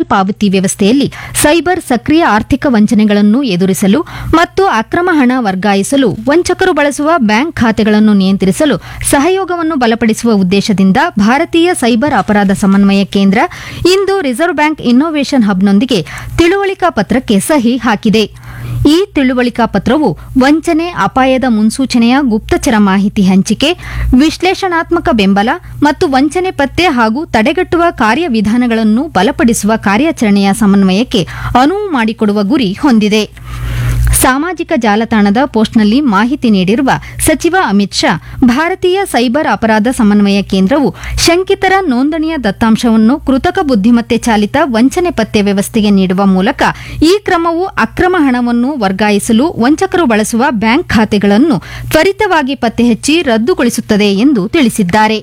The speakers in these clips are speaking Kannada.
ಪಾವತಿ ವ್ಯವಸ್ಥೆಯಲ್ಲಿ ಸೈಬರ್ ಸಕ್ರಿಯ ಆರ್ಥಿಕ ವಂಚನೆಗಳನ್ನು ಎದುರಿಸಲು ಮತ್ತು ಅಕ್ರಮ ಹಣ ವರ್ಗಾಯಿಸಲು ವಂಚಕರು ಬಳಸುವ ಬ್ಯಾಂಕ್ ಖಾತೆಗಳನ್ನು ನಿಯಂತ್ರಿಸಲು ಸಹಯೋಗವನ್ನು ಬಲಪಡಿಸುವ ಉದ್ದೇಶದಿಂದ ಭಾರತೀಯ ಸೈಬರ್ ಅಪರಾಧ ಸಮನ್ವಯ ಕೇಂದ್ರ ಇಂದು ರಿಸರ್ವ್ ಬ್ಯಾಂಕ್ ಇನ್ನೋವೇಷನ್ ಹಬ್ನೊಂದಿಗೆ ತಿಳುವಳಿಕಾ ಪತ್ರಕ್ಕೆ ಸಹಿ ಹಾಕಿದೆ ಈ ತಿಳುವಳಿಕಾ ಪತ್ರವು ವಂಚನೆ ಅಪಾಯದ ಮುನ್ಸೂಚನೆಯ ಗುಪ್ತಚರ ಮಾಹಿತಿ ಹಂಚಿಕೆ ವಿಶ್ಲೇಷಣಾತ್ಮಕ ಬೆಂಬಲ ಮತ್ತು ವಂಚನೆ ಪತ್ತೆ ಹಾಗೂ ತಡೆಗಟ್ಟುವ ಕಾರ್ಯವಿಧಾನಗಳನ್ನು ಬಲಪಡಿಸುವ ಕಾರ್ಯಾಚರಣೆಯ ಸಮನ್ವಯಕ್ಕೆ ಅನುವು ಮಾಡಿಕೊಡುವ ಗುರಿ ಹೊಂದಿದೆ ಸಾಮಾಜಿಕ ಜಾಲತಾಣದ ಪೋಸ್ಟ್ನಲ್ಲಿ ಮಾಹಿತಿ ನೀಡಿರುವ ಸಚಿವ ಅಮಿತ್ ಶಾ ಭಾರತೀಯ ಸೈಬರ್ ಅಪರಾಧ ಸಮನ್ವಯ ಕೇಂದ್ರವು ಶಂಕಿತರ ನೋಂದಣಿಯ ದತ್ತಾಂಶವನ್ನು ಕೃತಕ ಬುದ್ಧಿಮತ್ತೆ ಚಾಲಿತ ವಂಚನೆ ಪತ್ತೆ ವ್ಯವಸ್ಥೆಗೆ ನೀಡುವ ಮೂಲಕ ಈ ಕ್ರಮವು ಅಕ್ರಮ ಹಣವನ್ನು ವರ್ಗಾಯಿಸಲು ವಂಚಕರು ಬಳಸುವ ಬ್ಯಾಂಕ್ ಖಾತೆಗಳನ್ನು ತ್ವರಿತವಾಗಿ ಪತ್ತೆಹಚ್ಚಿ ರದ್ದುಗೊಳಿಸುತ್ತದೆ ಎಂದು ತಿಳಿಸಿದ್ದಾರೆ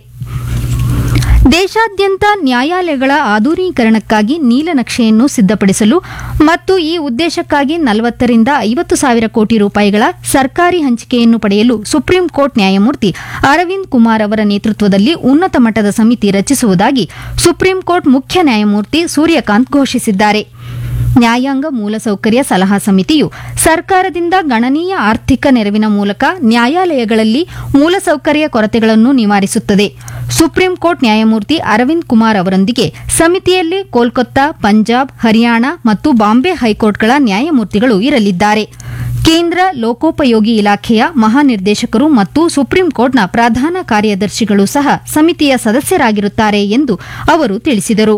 ದೇಶಾದ್ಯಂತ ನ್ಯಾಯಾಲಯಗಳ ಆಧುನೀಕರಣಕ್ಕಾಗಿ ನೀಲನಕ್ಷೆಯನ್ನು ಸಿದ್ಧಪಡಿಸಲು ಮತ್ತು ಈ ಉದ್ದೇಶಕ್ಕಾಗಿ ನಲವತ್ತರಿಂದ ಐವತ್ತು ಸಾವಿರ ಕೋಟಿ ರೂಪಾಯಿಗಳ ಸರ್ಕಾರಿ ಹಂಚಿಕೆಯನ್ನು ಪಡೆಯಲು ಸುಪ್ರೀಂ ಕೋರ್ಟ್ ನ್ಯಾಯಮೂರ್ತಿ ಅರವಿಂದ್ ಕುಮಾರ್ ಅವರ ನೇತೃತ್ವದಲ್ಲಿ ಉನ್ನತ ಮಟ್ಟದ ಸಮಿತಿ ರಚಿಸುವುದಾಗಿ ಸುಪ್ರೀಂ ಕೋರ್ಟ್ ಮುಖ್ಯ ನ್ಯಾಯಮೂರ್ತಿ ಸೂರ್ಯಕಾಂತ್ ಘೋಷಿಸಿದ್ದಾರೆ ನ್ಯಾಯಾಂಗ ಮೂಲಸೌಕರ್ಯ ಸಲಹಾ ಸಮಿತಿಯು ಸರ್ಕಾರದಿಂದ ಗಣನೀಯ ಆರ್ಥಿಕ ನೆರವಿನ ಮೂಲಕ ನ್ಯಾಯಾಲಯಗಳಲ್ಲಿ ಮೂಲಸೌಕರ್ಯ ಕೊರತೆಗಳನ್ನು ನಿವಾರಿಸುತ್ತದೆ ಸುಪ್ರೀಂ ಕೋರ್ಟ್ ನ್ಯಾಯಮೂರ್ತಿ ಅರವಿಂದ್ ಕುಮಾರ್ ಅವರೊಂದಿಗೆ ಸಮಿತಿಯಲ್ಲಿ ಕೋಲ್ಕತ್ತಾ ಪಂಜಾಬ್ ಹರಿಯಾಣ ಮತ್ತು ಬಾಂಬೆ ಹೈಕೋರ್ಟ್ಗಳ ನ್ಯಾಯಮೂರ್ತಿಗಳು ಇರಲಿದ್ದಾರೆ ಕೇಂದ್ರ ಲೋಕೋಪಯೋಗಿ ಇಲಾಖೆಯ ಮಹಾನಿರ್ದೇಶಕರು ಮತ್ತು ಸುಪ್ರೀಂ ಕೋರ್ಟ್ನ ಪ್ರಧಾನ ಕಾರ್ಯದರ್ಶಿಗಳು ಸಹ ಸಮಿತಿಯ ಸದಸ್ಯರಾಗಿರುತ್ತಾರೆ ಎಂದು ಅವರು ತಿಳಿಸಿದರು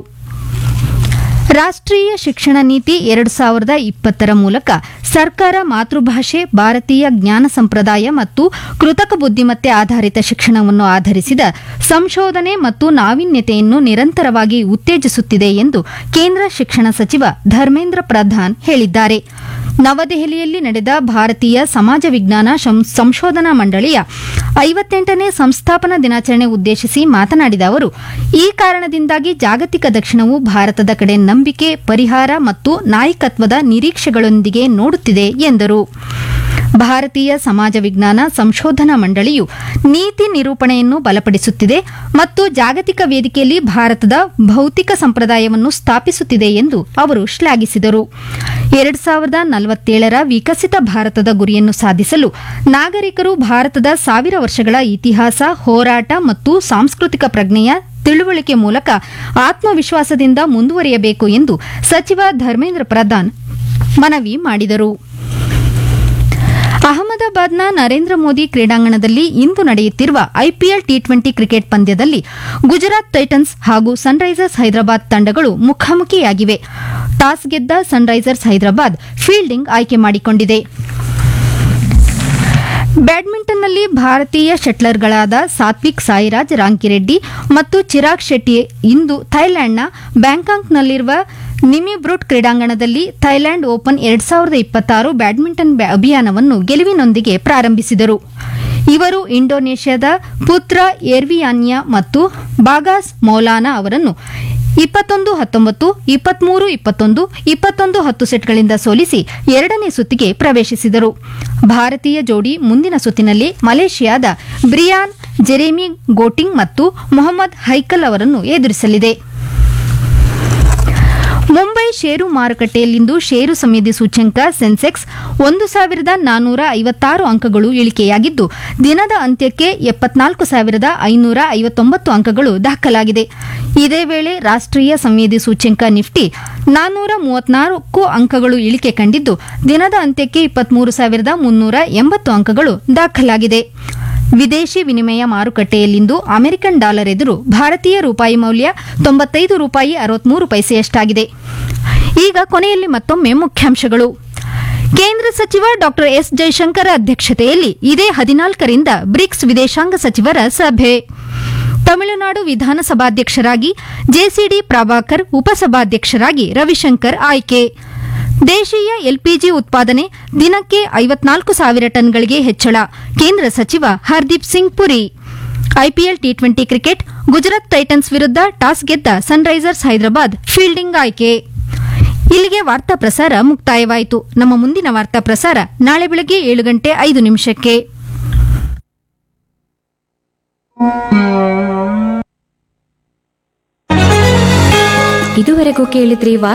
ರಾಷ್ಟ್ರೀಯ ಶಿಕ್ಷಣ ನೀತಿ ಎರಡು ಸಾವಿರದ ಇಪ್ಪತ್ತರ ಮೂಲಕ ಸರ್ಕಾರ ಮಾತೃಭಾಷೆ ಭಾರತೀಯ ಜ್ಞಾನ ಸಂಪ್ರದಾಯ ಮತ್ತು ಕೃತಕ ಬುದ್ಧಿಮತ್ತೆ ಆಧಾರಿತ ಶಿಕ್ಷಣವನ್ನು ಆಧರಿಸಿದ ಸಂಶೋಧನೆ ಮತ್ತು ನಾವೀನ್ಯತೆಯನ್ನು ನಿರಂತರವಾಗಿ ಉತ್ತೇಜಿಸುತ್ತಿದೆ ಎಂದು ಕೇಂದ್ರ ಶಿಕ್ಷಣ ಸಚಿವ ಧರ್ಮೇಂದ್ರ ಪ್ರಧಾನ್ ಹೇಳಿದ್ದಾರೆ ನವದೆಹಲಿಯಲ್ಲಿ ನಡೆದ ಭಾರತೀಯ ಸಮಾಜ ವಿಜ್ಞಾನ ಶಂ- ಸಂಶೋಧನಾ ಮಂಡಳಿಯ ಐವತ್ತೆಂಟನೇ ಸಂಸ್ಥಾಪನಾ ದಿನಾಚರಣೆ ಉದ್ದೇಶಿಸಿ ಮಾತನಾಡಿದ ಅವರು ಈ ಕಾರಣದಿಂದಾಗಿ ಜಾಗತಿಕ ದಕ್ಷಿಣವು ಭಾರತದ ಕಡೆ ನಂಬಿಕೆ ಪರಿಹಾರ ಮತ್ತು ನಾಯಕತ್ವದ ನಿರೀಕ್ಷೆಗಳೊಂದಿಗೆ ನೋಡುತ್ತಿದೆ ಎಂದರು ಭಾರತೀಯ ಸಮಾಜ ವಿಜ್ಞಾನ ಸಂಶೋಧನಾ ಮಂಡಳಿಯು ನೀತಿ ನಿರೂಪಣೆಯನ್ನು ಬಲಪಡಿಸುತ್ತಿದೆ ಮತ್ತು ಜಾಗತಿಕ ವೇದಿಕೆಯಲ್ಲಿ ಭಾರತದ ಭೌತಿಕ ಸಂಪ್ರದಾಯವನ್ನು ಸ್ಥಾಪಿಸುತ್ತಿದೆ ಎಂದು ಅವರು ಶ್ಲಾಘಿಸಿದರು ಎರಡು ಸಾವಿರದ ನಲವತ್ತೇಳರ ವಿಕಸಿತ ಭಾರತದ ಗುರಿಯನ್ನು ಸಾಧಿಸಲು ನಾಗರಿಕರು ಭಾರತದ ಸಾವಿರ ವರ್ಷಗಳ ಇತಿಹಾಸ ಹೋರಾಟ ಮತ್ತು ಸಾಂಸ್ಕೃತಿಕ ಪ್ರಜ್ಞೆಯ ತಿಳುವಳಿಕೆ ಮೂಲಕ ಆತ್ಮವಿಶ್ವಾಸದಿಂದ ಮುಂದುವರಿಯಬೇಕು ಎಂದು ಸಚಿವ ಧರ್ಮೇಂದ್ರ ಪ್ರಧಾನ್ ಮನವಿ ಮಾಡಿದರು ಅಹಮದಾಬಾದ್ನ ನರೇಂದ್ರ ಮೋದಿ ಕ್ರೀಡಾಂಗಣದಲ್ಲಿ ಇಂದು ನಡೆಯುತ್ತಿರುವ ಐಪಿಎಲ್ ಟಿ ಟ್ವೆಂಟಿ ಕ್ರಿಕೆಟ್ ಪಂದ್ಯದಲ್ಲಿ ಗುಜರಾತ್ ಟೈಟನ್ಸ್ ಹಾಗೂ ಸನ್ರೈಸರ್ಸ್ ಹೈದರಾಬಾದ್ ತಂಡಗಳು ಮುಖಾಮುಖಿಯಾಗಿವೆ ಟಾಸ್ ಗೆದ್ದ ಸನ್ರೈಸರ್ಸ್ ಹೈದರಾಬಾದ್ ಫೀಲ್ಡಿಂಗ್ ಆಯ್ಕೆ ಮಾಡಿಕೊಂಡಿದೆ ಬ್ಯಾಡ್ಮಿಂಟನ್ನಲ್ಲಿ ಭಾರತೀಯ ಶಟ್ಲರ್ಗಳಾದ ಸಾತ್ವಿಕ್ ಸಾಯಿರಾಜ್ ರಾಂಕಿರೆಡ್ಡಿ ಮತ್ತು ಚಿರಾಗ್ ಶೆಟ್ಟಿ ಇಂದು ಥೈಲ್ಯಾಂಡ್ನ ಬ್ಯಾಂಕಾಕ್ನಲ್ಲಿರುವ ನಿಮಿಬ್ರೂಟ್ ಕ್ರೀಡಾಂಗಣದಲ್ಲಿ ಥೈಲ್ಯಾಂಡ್ ಓಪನ್ ಎರಡ್ ಸಾವಿರದ ಇಪ್ಪತ್ತಾರು ಬ್ಯಾಡ್ಮಿಂಟನ್ ಬ್ಯಾ- ಅಭಿಯಾನವನ್ನು ಗೆಲುವಿನೊಂದಿಗೆ ಪ್ರಾರಂಭಿಸಿದರು ಇವರು ಇಂಡೋನೇಷ್ಯಾದ ಪುತ್ರ ಎರ್ವಿಯಾನ್ಯಾ ಮತ್ತು ಬಾಗಾಸ್ ಮೌಲಾನಾ ಅವರನ್ನು ಇಪ್ಪತ್ತೊಂದು ಹತ್ತೊಂಬತ್ತು ಇಪ್ಪತ್ಮೂರು ಇಪ್ಪತ್ತೊಂದು ಇಪ್ಪತ್ತೊಂದು ಹತ್ತು ಸೆಟ್ಗಳಿಂದ ಸೋಲಿಸಿ ಎರಡನೇ ಸುತ್ತಿಗೆ ಪ್ರವೇಶಿಸಿದರು ಭಾರತೀಯ ಜೋಡಿ ಮುಂದಿನ ಸುತ್ತಿನಲ್ಲಿ ಮಲೇಷಿಯಾದ ಬ್ರಿಯಾನ್ ಜೆರೆಮಿ ಗೋಟಿಂಗ್ ಮತ್ತು ಮೊಹಮ್ಮದ್ ಹೈಕಲ್ ಅವರನ್ನು ಎದುರಿಸಲಿದೆ ಮುಂಬೈ ಷೇರು ಮಾರುಕಟ್ಟೆಯಲ್ಲಿಂದು ಷೇರು ಸಮಿತಿ ಸೂಚ್ಯಂಕ ಸೆನ್ಸೆಕ್ಸ್ ಒಂದು ಸಾವಿರದ ನಾನ್ನೂರ ಐವತ್ತಾರು ಅಂಕಗಳು ಇಳಿಕೆಯಾಗಿದ್ದು ದಿನದ ಅಂತ್ಯಕ್ಕೆ ಎಪ್ಪತ್ನಾಲ್ಕು ಸಾವಿರದ ಐನೂರ ಐವತ್ತೊಂಬತ್ತು ಅಂಕಗಳು ದಾಖಲಾಗಿದೆ ಇದೇ ವೇಳೆ ರಾಷ್ಟ್ರೀಯ ಸಂವೇದಿ ಸೂಚ್ಯಂಕ ನಿಫ್ಟಿ ನಾನ್ನೂರ ಮೂವತ್ನಾಲ್ಕು ಅಂಕಗಳು ಇಳಿಕೆ ಕಂಡಿದ್ದು ದಿನದ ಅಂತ್ಯಕ್ಕೆ ಇಪ್ಪತ್ಮೂರು ಸಾವಿರದ ಮುನ್ನೂರ ಎಂಬತ್ತು ಅಂಕಗಳು ದಾಖಲಾಗಿದೆ ವಿದೇಶಿ ವಿನಿಮಯ ಮಾರುಕಟ್ಟೆಯಲ್ಲಿಂದು ಅಮೆರಿಕನ್ ಡಾಲರ್ ಎದುರು ಭಾರತೀಯ ರೂಪಾಯಿ ಮೌಲ್ಯ ತೊಂಬತ್ತೈದು ರೂಪಾಯಿ ಅರವತ್ಮೂರು ಪೈಸೆಯಷ್ಟಾಗಿದೆ ಈಗ ಕೊನೆಯಲ್ಲಿ ಮತ್ತೊಮ್ಮೆ ಮುಖ್ಯಾಂಶಗಳು ಕೇಂದ್ರ ಸಚಿವ ಡಾಕ್ಟರ್ ಎಸ್ ಜೈಶಂಕರ್ ಅಧ್ಯಕ್ಷತೆಯಲ್ಲಿ ಇದೇ ಹದಿನಾಲ್ಕರಿಂದ ಬ್ರಿಕ್ಸ್ ವಿದೇಶಾಂಗ ಸಚಿವರ ಸಭೆ ತಮಿಳುನಾಡು ವಿಧಾನಸಭಾಧ್ಯಕ್ಷರಾಗಿ ಜೆಸಿಡಿ ಪ್ರಭಾಕರ್ ಉಪಸಭಾಧ್ಯಕ್ಷರಾಗಿ ರವಿಶಂಕರ್ ಆಯ್ಕೆ ದೇಶೀಯ ಎಲ್ಪಿಜಿ ಉತ್ಪಾದನೆ ದಿನಕ್ಕೆ ಐವತ್ನಾಲ್ಕು ಸಾವಿರ ಟನ್ಗಳಿಗೆ ಹೆಚ್ಚಳ ಕೇಂದ್ರ ಸಚಿವ Hardeep Singh Puri IPL T twenty cricket Gujarat Titans ವಿರುದ್ಧ ಟಾಸ್ ಗೆದ್ದ ಸನ್ರೈಸರ್ಸ್ ಹೈದರಾಬಾದ್ ಫೀಲ್ಡಿಂಗ್ ಆಯ್ಕೆ ಇಲ್ಲಿಗೆ ವಾರ್ತಾ ಪ್ರಸಾರ ಮುಕ್ತಾಯವಾಯಿತು ನಮ್ಮ ಮುಂದಿನ ವಾರ್ತಾ ಪ್ರಸಾರ ನಾಳೆ ಬೆಳಗ್ಗೆ ಏಳು ಗಂಟೆ ಐದು ನಿಮಿಷಕ್ಕೆ ಇದುವರೆಗೂ ಕೇಳಿದ್ರಿ ವಾರ್ತಾ